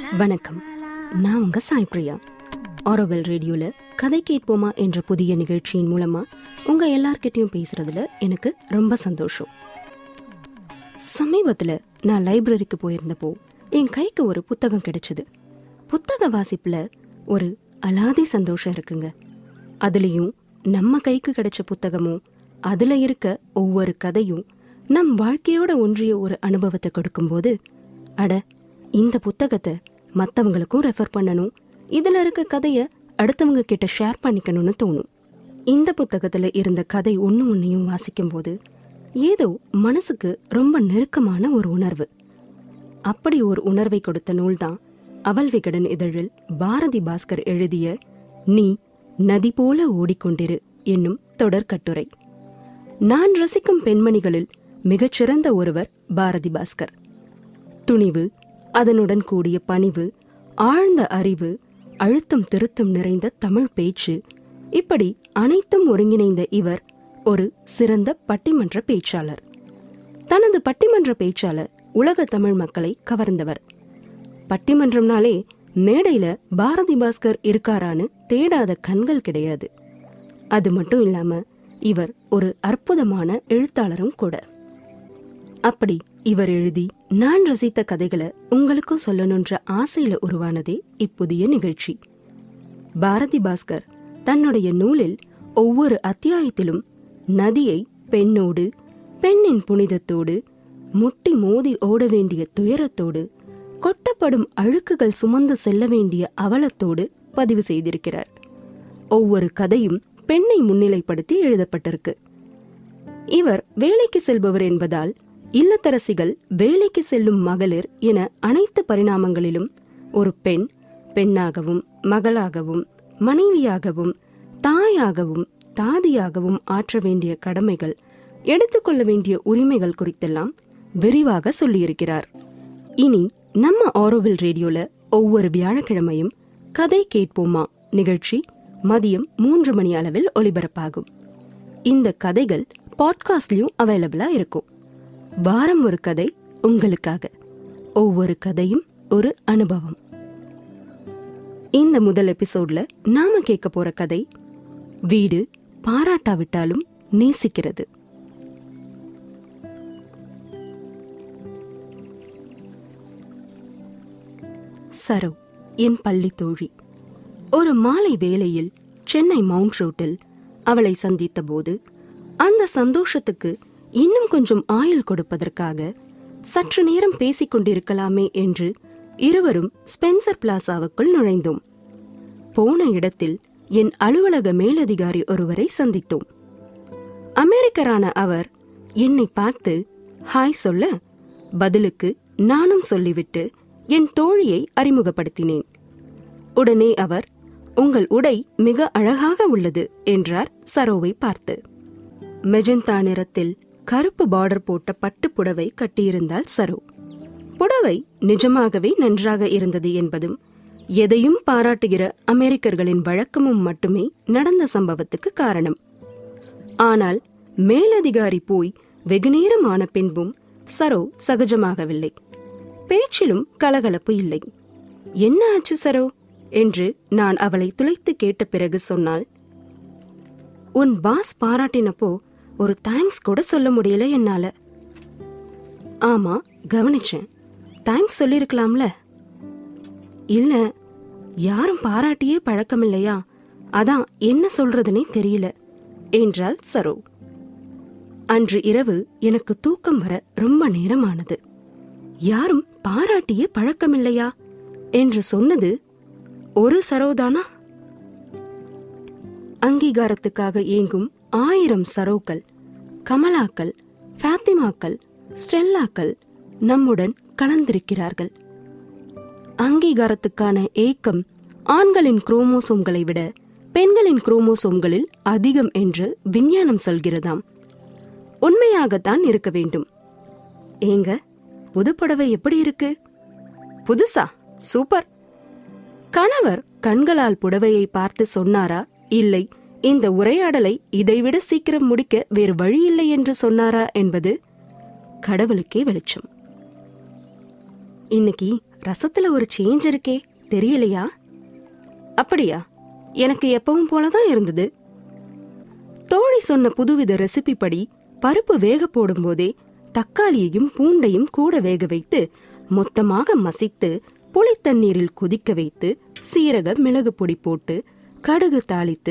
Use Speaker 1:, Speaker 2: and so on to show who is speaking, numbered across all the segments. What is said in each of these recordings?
Speaker 1: வணக்கம் நான் உங்க சாய் பிரியா ஆரோவெல் ரேடியோல கதை கேட்போமா என்ற புதிய நிகழ்ச்சியின் மூலமா உங்க எல்லார்கிட்டயும் பேசுறதுல எனக்கு ரொம்ப சந்தோஷம் சமீபத்துல நான் லைப்ரரிக்கு போயிருந்தப்போ என் கைக்கு ஒரு புத்தகம் கிடைச்சது புத்தக வாசிப்புல ஒரு அலாதி சந்தோஷம் இருக்குங்க அதுலயும் நம்ம கைக்கு கிடைச்ச புத்தகமும் அதுல இருக்க ஒவ்வொரு கதையும் நம் வாழ்க்கையோட ஒன்றிய ஒரு அனுபவத்தை கொடுக்கும்போது அட இந்த புத்தகத்தை மத்தவங்களுக்கும் ரெஃபர் பண்ணணும் இதுல இருக்க கதைய அடுத்தவங்க கிட்ட ஷேர் பண்ணிக்கணும்னு தோணும் இந்த புத்தகத்துல இருந்த கதை ஒண்ணு ஒன்னையும் வாசிக்கும் போது ஏதோ மனசுக்கு ரொம்ப நெருக்கமான ஒரு உணர்வு அப்படி ஒரு உணர்வை கொடுத்த நூல்தான் அவள் விகடன் இதழில் பாரதி பாஸ்கர் எழுதிய நீ நதி போல ஓடிக்கொண்டிரு என்னும் தொடர் கட்டுரை நான் ரசிக்கும் பெண்மணிகளில் மிகச்சிறந்த ஒருவர் பாரதி பாஸ்கர் துணிவு அதனுடன் கூடிய பணிவு ஆழ்ந்த அறிவு அழுத்தம் திருத்தம் நிறைந்த தமிழ் பேச்சு இப்படி அனைத்தும் ஒருங்கிணைந்த இவர் ஒரு சிறந்த பட்டிமன்ற பேச்சாளர் தனது பட்டிமன்ற பேச்சால உலக தமிழ் மக்களை கவர்ந்தவர் பட்டிமன்றம்னாலே மேடையில பாரதி பாஸ்கர் இருக்காரான்னு தேடாத கண்கள் கிடையாது அது மட்டும் இல்லாம இவர் ஒரு அற்புதமான எழுத்தாளரும் கூட அப்படி இவர் எழுதி நான் ரசித்த கதைகளை உங்களுக்கும் சொல்லணுன்ற ஆசையில உருவானதே இப்புதிய நிகழ்ச்சி பாரதி பாஸ்கர் தன்னுடைய நூலில் ஒவ்வொரு அத்தியாயத்திலும் நதியை பெண்ணோடு பெண்ணின் புனிதத்தோடு முட்டி மோதி ஓட வேண்டிய துயரத்தோடு கொட்டப்படும் அழுக்குகள் சுமந்து செல்ல வேண்டிய அவலத்தோடு பதிவு செய்திருக்கிறார் ஒவ்வொரு கதையும் பெண்ணை முன்னிலைப்படுத்தி எழுதப்பட்டிருக்கு இவர் வேலைக்கு செல்பவர் என்பதால் இல்லத்தரசிகள் வேலைக்கு செல்லும் மகளிர் என அனைத்து பரிணாமங்களிலும் ஒரு பெண் பெண்ணாகவும் மகளாகவும் மனைவியாகவும் தாயாகவும் தாதியாகவும் ஆற்ற வேண்டிய கடமைகள் எடுத்துக்கொள்ள வேண்டிய உரிமைகள் குறித்தெல்லாம் விரிவாக சொல்லியிருக்கிறார் இனி நம்ம ஆரோவில் ரேடியோல ஒவ்வொரு வியாழக்கிழமையும் கதை கேட்போமா நிகழ்ச்சி மதியம் மூன்று மணி அளவில் ஒளிபரப்பாகும் இந்த கதைகள் பாட்காஸ்ட்லயும் அவைலபிளா இருக்கும் வாரம் ஒரு கதை உங்களுக்காக ஒவ்வொரு கதையும் ஒரு அனுபவம் இந்த முதல் எபிசோட்ல நாம கேட்க போற கதை வீடு பாராட்டாவிட்டாலும் நேசிக்கிறது சரோ என் பள்ளி தோழி ஒரு மாலை வேளையில் சென்னை மவுண்ட் ரோட்டில் அவளை சந்தித்த போது அந்த சந்தோஷத்துக்கு இன்னும் கொஞ்சம் ஆயுள் கொடுப்பதற்காக சற்று நேரம் பேசிக் கொண்டிருக்கலாமே என்று இருவரும் ஸ்பென்சர் பிளாசாவுக்குள் நுழைந்தோம் போன இடத்தில் என் அலுவலக மேலதிகாரி ஒருவரை சந்தித்தோம் அமெரிக்கரான அவர் என்னை பார்த்து ஹாய் சொல்ல பதிலுக்கு நானும் சொல்லிவிட்டு என் தோழியை அறிமுகப்படுத்தினேன் உடனே அவர் உங்கள் உடை மிக அழகாக உள்ளது என்றார் சரோவை பார்த்து மெஜந்தா நிறத்தில் கருப்பு பார்டர் போட்ட பட்டு புடவை கட்டியிருந்தால் சரோ புடவை நிஜமாகவே நன்றாக இருந்தது என்பதும் எதையும் பாராட்டுகிற அமெரிக்கர்களின் வழக்கமும் மட்டுமே நடந்த சம்பவத்துக்கு காரணம் ஆனால் மேலதிகாரி போய் வெகுநேரம் ஆன பின்பும் சரோ சகஜமாகவில்லை பேச்சிலும் கலகலப்பு இல்லை என்ன ஆச்சு சரோ என்று நான் அவளை துளைத்து கேட்ட பிறகு சொன்னால் உன் பாஸ் பாராட்டினப்போ ஒரு தேங்க்ஸ் கூட சொல்ல முடியல என்னால ஆமா கவனிச்சேன் தேங்க்ஸ் சொல்லிருக்கலாம்ல இல்ல யாரும் பாராட்டியே பழக்கமில்லையா அதான் என்ன சொல்றதுனே தெரியல என்றாள் சரோ அன்று இரவு எனக்கு தூக்கம் வர ரொம்ப நேரமானது யாரும் பாராட்டியே பழக்கமில்லையா என்று சொன்னது ஒரு சரோதானா அங்கீகாரத்துக்காக ஏங்கும் ஆயிரம் சரோக்கள் கமலாக்கள் ஃபாத்திமாக்கள் ஸ்டெல்லாக்கள் நம்முடன் கலந்திருக்கிறார்கள் அங்கீகாரத்துக்கான ஏக்கம் ஆண்களின் குரோமோசோம்களை விட பெண்களின் குரோமோசோம்களில் அதிகம் என்று விஞ்ஞானம் சொல்கிறதாம் உண்மையாகத்தான் இருக்க வேண்டும் ஏங்க புது புடவை எப்படி இருக்கு புதுசா சூப்பர் கணவர் கண்களால் புடவையை பார்த்து சொன்னாரா இல்லை இந்த உரையாடலை இதைவிட சீக்கிரம் முடிக்க வேறு வழியில்லை என்று சொன்னாரா என்பது கடவுளுக்கே வெளிச்சம் இன்னைக்கு ரசத்துல ஒரு சேஞ்ச் இருக்கே தெரியலையா அப்படியா எனக்கு எப்பவும் போலதான் இருந்தது தோழி சொன்ன புதுவித ரெசிபி படி பருப்பு வேக போடும்போதே தக்காளியையும் பூண்டையும் கூட வேக வைத்து மொத்தமாக மசித்து புளித்தண்ணீரில் கொதிக்க வைத்து சீரக மிளகு பொடி போட்டு கடுகு தாளித்து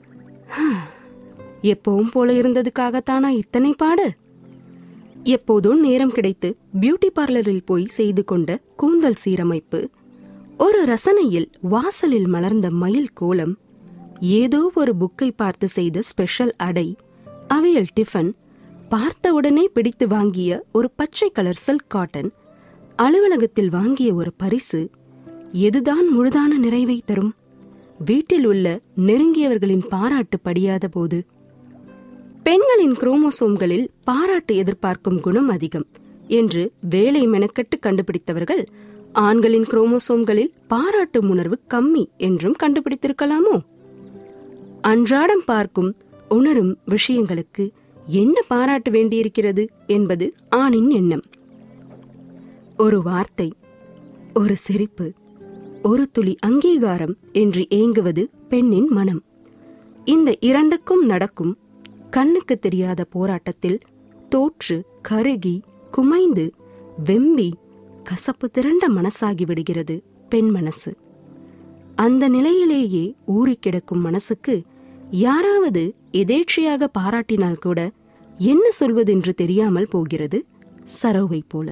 Speaker 1: எப்பவும் போல இருந்ததுக்காகத்தானா இத்தனை பாடு எப்போதும் நேரம் கிடைத்து பியூட்டி பார்லரில் போய் செய்து கொண்ட கூந்தல் சீரமைப்பு ஒரு ரசனையில் வாசலில் மலர்ந்த மயில் கோலம் ஏதோ ஒரு புக்கை பார்த்து செய்த ஸ்பெஷல் அடை அவியல் டிஃபன் பார்த்தவுடனே பிடித்து வாங்கிய ஒரு பச்சை கலர் சில்க் காட்டன் அலுவலகத்தில் வாங்கிய ஒரு பரிசு எதுதான் முழுதான நிறைவை தரும் வீட்டில் உள்ள நெருங்கியவர்களின் பாராட்டு படியாத போது பெண்களின் குரோமோசோம்களில் பாராட்டு எதிர்பார்க்கும் குணம் அதிகம் என்று வேலை மெனக்கெட்டு கண்டுபிடித்தவர்கள் ஆண்களின் குரோமோசோம்களில் பாராட்டு உணர்வு கம்மி என்றும் கண்டுபிடித்திருக்கலாமோ அன்றாடம் பார்க்கும் உணரும் விஷயங்களுக்கு என்ன பாராட்ட வேண்டியிருக்கிறது என்பது ஆணின் எண்ணம் ஒரு வார்த்தை ஒரு சிரிப்பு ஒரு துளி அங்கீகாரம் என்று ஏங்குவது பெண்ணின் மனம் இந்த இரண்டுக்கும் நடக்கும் கண்ணுக்கு தெரியாத போராட்டத்தில் தோற்று கருகி குமைந்து வெம்பி கசப்பு திரண்ட மனசாகி விடுகிறது பெண் மனசு அந்த நிலையிலேயே ஊறிக் கிடக்கும் மனசுக்கு யாராவது எதேட்சையாக பாராட்டினால் கூட என்ன சொல்வதென்று தெரியாமல் போகிறது சரோவை போல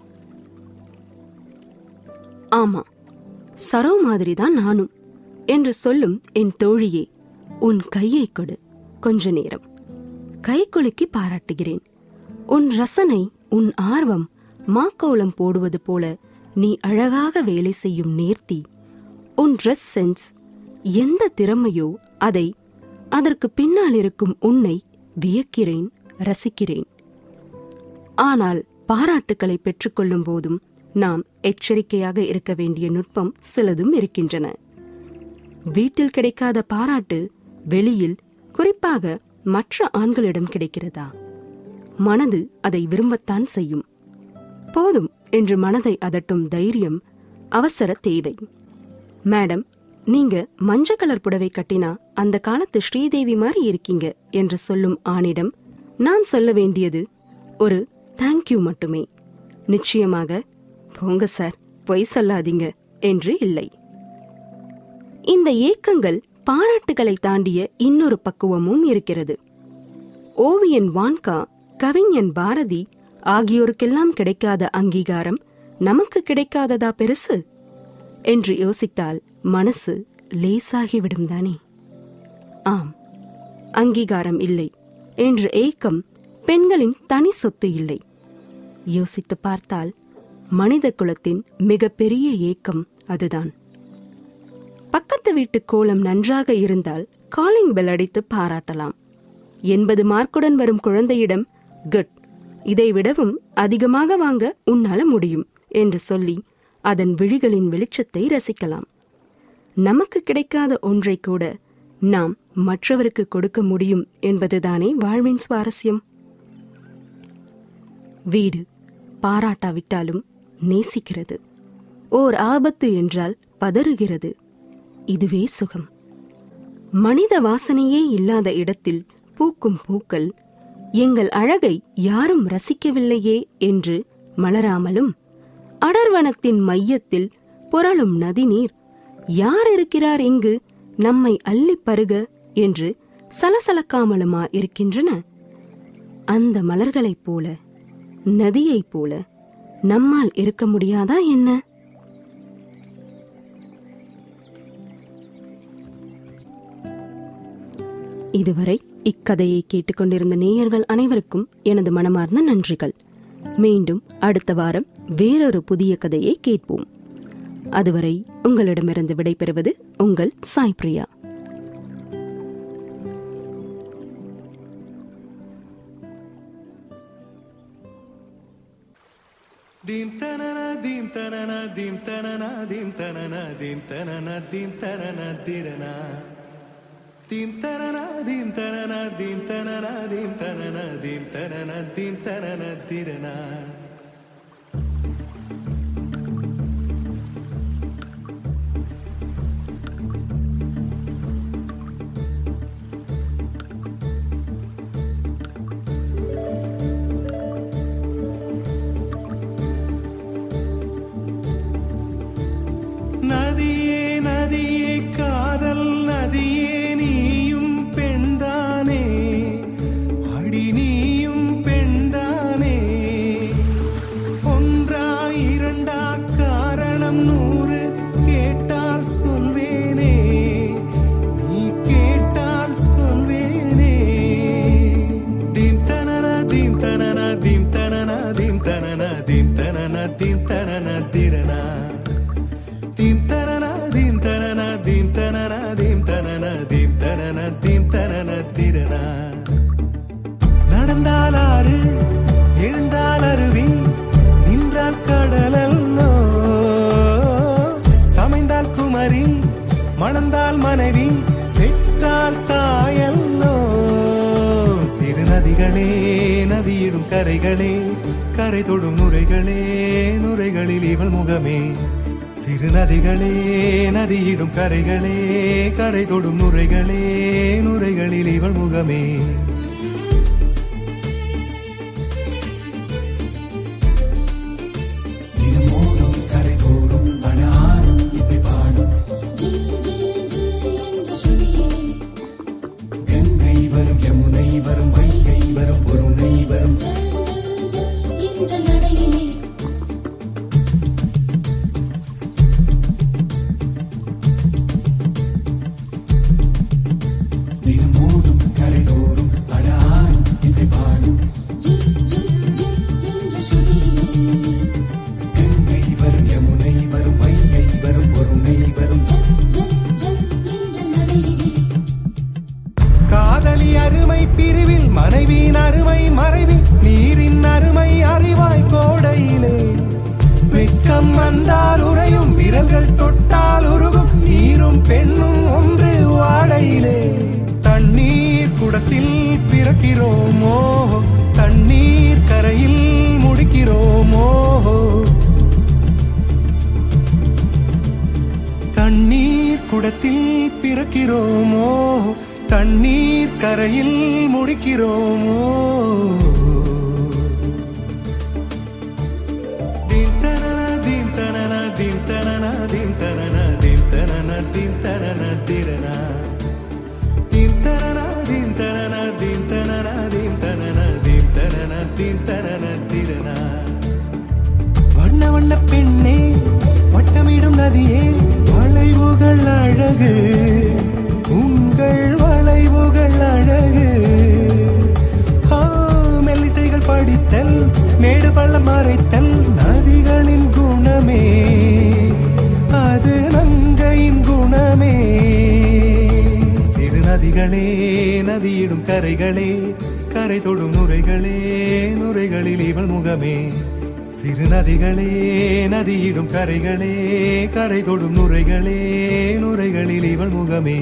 Speaker 1: ஆமா சரோ மாதிரிதான் நானும் என்று சொல்லும் என் தோழியே உன் கையை கொடு கொஞ்ச நேரம் கை குலுக்கி பாராட்டுகிறேன் உன் ரசனை உன் ஆர்வம் மாக்கோலம் போடுவது போல நீ அழகாக வேலை செய்யும் நேர்த்தி உன் ட்ரெஸ் சென்ஸ் எந்த திறமையோ அதை அதற்கு பின்னால் இருக்கும் உன்னை வியக்கிறேன் ரசிக்கிறேன் ஆனால் பாராட்டுக்களை பெற்றுக்கொள்ளும் போதும் நாம் எச்சரிக்கையாக இருக்க வேண்டிய நுட்பம் சிலதும் இருக்கின்றன வீட்டில் கிடைக்காத பாராட்டு வெளியில் குறிப்பாக மற்ற ஆண்களிடம் கிடைக்கிறதா மனது அதை விரும்பத்தான் செய்யும் போதும் என்று மனதை அதட்டும் தைரியம் அவசர தேவை மேடம் நீங்க மஞ்ச கலர் புடவை கட்டினா அந்த காலத்து ஸ்ரீதேவி மாதிரி இருக்கீங்க என்று சொல்லும் ஆணிடம் நான் சொல்ல வேண்டியது ஒரு தேங்க்யூ மட்டுமே நிச்சயமாக போங்க சார் பொய் சொல்லாதீங்க என்று இல்லை இந்த ஏக்கங்கள் பாராட்டுகளை தாண்டிய இன்னொரு பக்குவமும் இருக்கிறது ஓவியன் வான்கா கவிஞன் பாரதி ஆகியோருக்கெல்லாம் கிடைக்காத அங்கீகாரம் நமக்கு கிடைக்காததா பெருசு என்று யோசித்தால் மனசு லேசாகிவிடும் தானே ஆம் அங்கீகாரம் இல்லை என்ற ஏக்கம் பெண்களின் தனி சொத்து இல்லை யோசித்து பார்த்தால் மனித குலத்தின் மிகப்பெரிய ஏக்கம் அதுதான் பக்கத்து வீட்டு கோலம் நன்றாக இருந்தால் காலிங் பெல் அடித்து பாராட்டலாம் எண்பது மார்க்குடன் வரும் குழந்தையிடம் குட் இதை விடவும் அதிகமாக வாங்க உன்னால முடியும் என்று சொல்லி அதன் விழிகளின் வெளிச்சத்தை ரசிக்கலாம் நமக்கு கிடைக்காத ஒன்றை கூட நாம் மற்றவருக்கு கொடுக்க முடியும் என்பதுதானே வாழ்வின் சுவாரஸ்யம் வீடு பாராட்டாவிட்டாலும் நேசிக்கிறது ஓர் ஆபத்து என்றால் பதறுகிறது இதுவே சுகம் மனித வாசனையே இல்லாத இடத்தில் பூக்கும் பூக்கள் எங்கள் அழகை யாரும் ரசிக்கவில்லையே என்று மலராமலும் அடர்வனத்தின் மையத்தில் புரளும் நதிநீர் யார் இருக்கிறார் இங்கு நம்மை அள்ளிப் பருக என்று சலசலக்காமலுமா இருக்கின்றன அந்த மலர்களைப் போல நதியைப் போல நம்மால் இருக்க முடியாதா என்ன இதுவரை இக்கதையை கேட்டுக்கொண்டிருந்த நேயர்கள் அனைவருக்கும் எனது மனமார்ந்த நன்றிகள் மீண்டும் அடுத்த வாரம் வேறொரு புதிய கதையை கேட்போம் அதுவரை உங்களிடமிருந்து விடைபெறுவது உங்கள் Sai Priya
Speaker 2: Dim tanana dim tanana dim tanana dim tanana dim tanana dim tanana dirana dim tanana dim tanana dim tanana dim tanana dim tanana dim tanana dirana ஆறு எழுந்தால் அருவி நின்றால் கடலல்லோ சமைந்தால் குமரி மணந்தால் மனைவி பெற்றால் தாயல்லோ சிறு நதிகளே நதியிடும் கரைகளே கரை தொடும் நுரைகளே நுரைகளில் இவள் முகமே சிறு நதிகளே நதியிடும் கரைகளே கரை தொடும் நுரைகளே நுரைகளில் இவள் முகமே தினமோதும் கரை தோறும் அடாரும் இசை பாடும் கங்கை வரும் யமுனை வரும் வைகை வரும் பொருணை வரும் தினமோதும் கரை தோறும் அடாரும் இசை பாடும் கங்கை வரும் யமுனை வரும் வைகை வரும் பொருணை வரும் காதலி அருமை பிரிவில் மனைவியின் அருமை மறைவில் நீரின் அருமை அறிவாய் கோடையிலே வெட்கம் வந்தால் உறையும் விரல்கள் தொட்டால் உருகும் நீரும் பெண்ணும் ஒன்று வாழையிலே தண்ணீர் குடத்தில் பிறக்கிறோமோ தண்ணீர் கரையில் முடிக்கிறோமோ தண்ணீர் குடத்தில் பிறக்கிறோமோ தண்ணீர் கரையில் முடிக்கிறோமோ தீம் தனன தீம் தனன தீம் தனன தீம் தனன தீம் தனன தீம் தனன திரனா தீம் தனன தீம் தனன தீம் தனன தீம் தனன தீம் தனன தீம் தனன திரனா வண்ண வண்ண பெண்ணே வட்டமிடும் நதியே வளைவுகள் அழகு உங்கள் வளைவுகள் அழகு ஆ, மெல்லிசைகள் படித்தல் மேடு பள்ளம் மறைத்தல் நதிகளின் குணமே அது நங்கையின் குணமே சிறு நதிகளே நதியிடும் கரைகளே கரை தொடும் நுரைகளே நுரைகளில் இவள் முகமே சிறு நதிகளே நதியிடும் கரைகளே கரை தொடும் நுரைகளே நுரைகளில் இவள் முகமே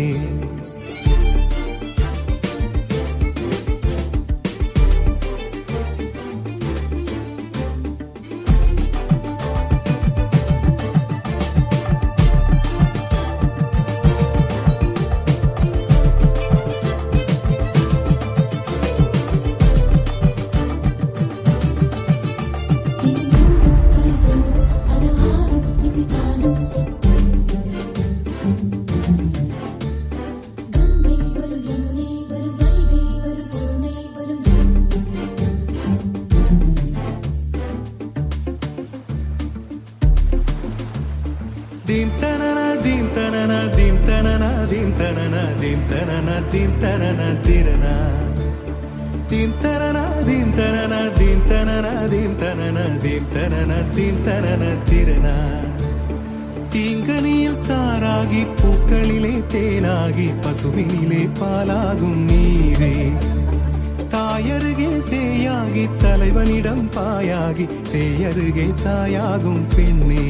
Speaker 2: தீம் தனன தீம் தனன தீம் தனன தீம் தனன தீம் தனன தீம் தனன திரனா தீம் தனன தீம் தனன தீம் தனன தீம் தனன தீம் தனன தீம் தனன திரனா தீங்கனியில் சாராகி பூக்களிலே தேனாகி பசுவினிலே பாலாகும் நீரே தாயருகே சேயாகி தலைவனிடம் பாயாகி சேயருகே தாயாகும் பெண்ணே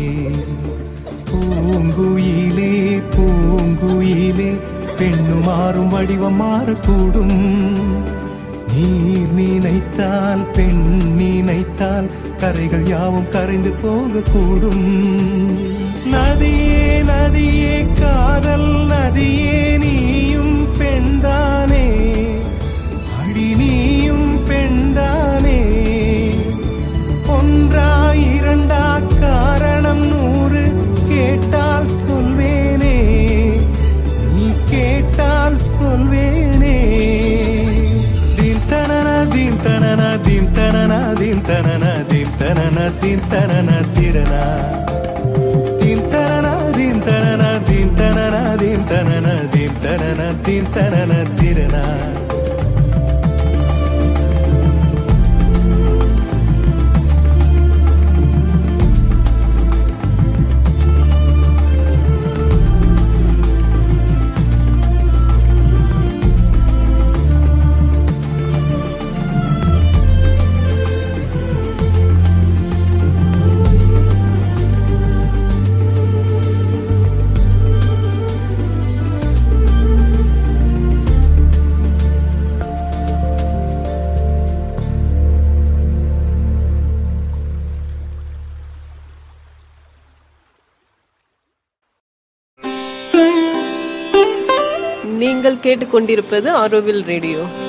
Speaker 2: பூங்குயிலே பூங்குயிலே பெண்ணு மாறும் வடிவம் மாறக்கூடும் நீர் நினைத்தால் பெண் நினைத்தால் கரைகள் யாவும் கரைந்து போகக்கூடும் நதியே நதியே காதல் நதியே நீயும் பெண்தானே அடி நீயும் பெண்தானே ஒன்றா இரண்டா காரணம் நூறு கேட்டால் சொல்வேனே நீ கேட்டால் சொல்வேனே தீம் தனன தீம் தனன தீம் தனன தீம் தனன தீம் தனன தீம் தனன திரனா தீம் தனன தீம் தனன தீம் தனன தீம் தனன தீம் தனன தீம் தனன திரனா
Speaker 3: நீங்கள் கேட்டுக்கொண்டிருப்பது ஆரோவில் ரேடியோ